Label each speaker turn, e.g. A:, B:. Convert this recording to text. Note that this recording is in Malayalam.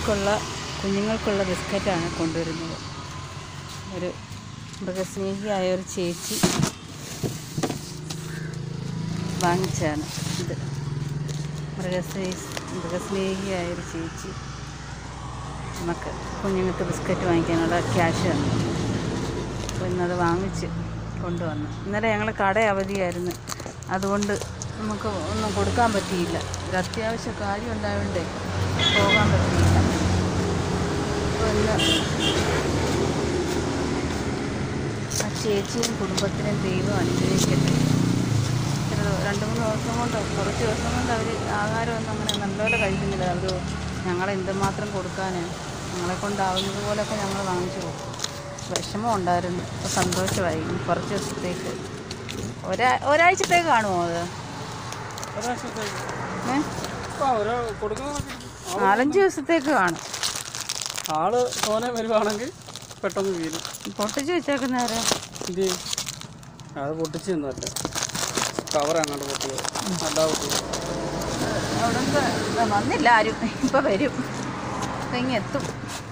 A: മൃഗങ്ങൾക്കുള്ള കുഞ്ഞുങ്ങൾക്കുള്ള ബിസ്ക്കറ്റാണ് കൊണ്ടുവരുന്നത് ഒരു മൃഗസ്നേഹിയായ ഒരു ചേച്ചി വാങ്ങിച്ചതാണ് ഇത് മൃഗസ്നേഹി മൃഗസ്നേഹിയായ ഒരു ചേച്ചി നമുക്ക് കുഞ്ഞുങ്ങൾക്ക് ബിസ്ക്കറ്റ് വാങ്ങിക്കാനുള്ള ക്യാഷ് തന്നു അപ്പോൾ ഇന്നത് വാങ്ങിച്ച് കൊണ്ടുവന്നു ഇന്നലെ ഞങ്ങൾ കട അവധിയായിരുന്നു അതുകൊണ്ട് നമുക്ക് ഒന്നും കൊടുക്കാൻ പറ്റിയില്ല ഒരു അത്യാവശ്യ കാര്യം ഉണ്ടായതുകൊണ്ടേ പോകാൻ പറ്റിയില്ല അപ്പോൾ ഇന്ന് ആ ചേച്ചിയും കുടുംബത്തിനും ദൈവം അനുഗ്രഹിക്കട്ടെ ഇത്ര രണ്ട് മൂന്ന് ദിവസം കൊണ്ട് കുറച്ച് ദിവസം കൊണ്ട് അവർ ആഹാരമൊന്നും അങ്ങനെ നല്ലപോലെ കഴിക്കുന്നില്ല അവർ ഞങ്ങളെ എന്തുമാത്രം കൊടുക്കാൻ ഞങ്ങളെ കൊണ്ടാവുന്നത് പോലെയൊക്കെ ഞങ്ങൾ വാങ്ങിച്ചു കൊടുക്കും വിഷമം ഉണ്ടായിരുന്നു അപ്പോൾ സന്തോഷമായി ഇനി കുറച്ച് ദിവസത്തേക്ക് ഒരാ ഒരാഴ്ചത്തേക്ക് കാണുമോ അത്
B: ഒരാഴ്ചത്തേക്ക്
A: ഏ
B: ആ ഓരോ കൊടുക്കുന്ന
A: നാലഞ്ച് ദിവസത്തേക്ക് കാണും
B: ആള് തോനെ വരുവാണെങ്കിൽ പെട്ടെന്ന് വീഴും
A: പൊട്ടിച്ച് വെച്ചേക്കുന്നവരെ
B: ഇത് ചെയ്യും? അത് പൊട്ടിച്ചൊന്നുമല്ല കവർ അങ്ങോട്ട് പൊട്ടിയത് അല്ലാ പൊട്ടിയത്
A: അവിടെ വന്നില്ല ആരും ഇപ്പം വരും ഇപ്പം ഇങ്ങ് എത്തും